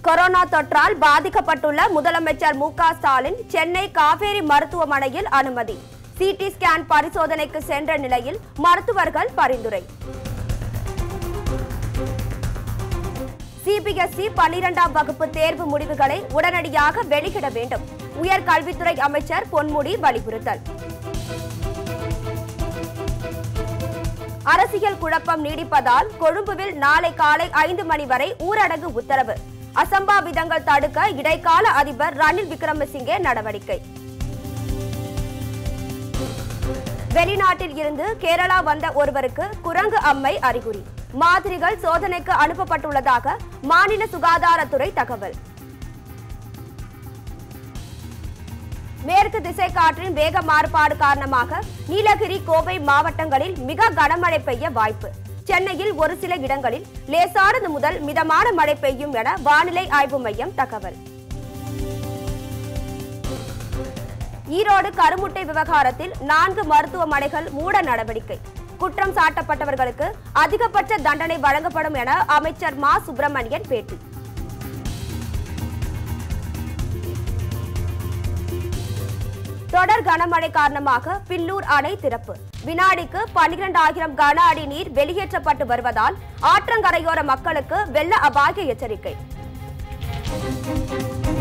corona தொற்றால் பாதிக்கப்பட்டுள்ள முதலமைச்சர் மு க ஸ்டாலின் சென்னை காவேரி மருத்துவமனையில் அனுமதி சிடி ஸ்கேன் பரிசோதனைக்கு சென்ற நிலையில் மருத்துவர்கள் பரிந்துரை சிபிஎஸ்இ பன்னிரெண்டாம் வகுப்பு தேர்வு முடிவுகளை உடனடியாக வெளியிட வேண்டும் உயர்கல்வித்துறை அமைச்சர் பொன்முடி வலியுறுத்தல் அரசியல் குழப்பம் நீடிப்பதால் கொழும்புவில் நாளை காலை ஐந்து மணி வரை ஊரடங்கு உத்தரவு அசம்பாவிதங்கள் தடுக்க இடைக்கால அதிபர் ரணில் விக்ரமசிங்கே நடவடிக்கை வெளிநாட்டில் இருந்து கேரளா வந்த ஒருவருக்கு குரங்கு அம்மை அறிகுறி மாதிரிகள் சோதனைக்கு அனுப்பப்பட்டுள்ளதாக மாநில சுகாதாரத்துறை தகவல் மேற்கு திசை காற்றின் வேக மாறுபாடு காரணமாக நீலகிரி கோவை மாவட்டங்களில் மிக கனமழை பெய்ய வாய்ப்பு சென்னையில் ஒரு சில இடங்களில் லேசானது முதல் மிதமான மழை பெய்யும் என வானிலை ஆய்வு மையம் தகவல் ஈரோடு கருமுட்டை விவகாரத்தில் நான்கு மருத்துவமனைகள் மூட நடவடிக்கை குற்றம் சாட்டப்பட்டவர்களுக்கு அதிகபட்ச தண்டனை வழங்கப்படும் என அமைச்சர் மா சுப்பிரமணியன் பேட்டி தொடர் கனமழை காரணமாக பில்லூர் அணை திறப்பு வினாடிக்கு பனிரெண்டாயிரம் கன அடி நீர் வெளியேற்றப்பட்டு வருவதால் ஆற்றங்கரையோர மக்களுக்கு வெள்ள அபாய எச்சரிக்கை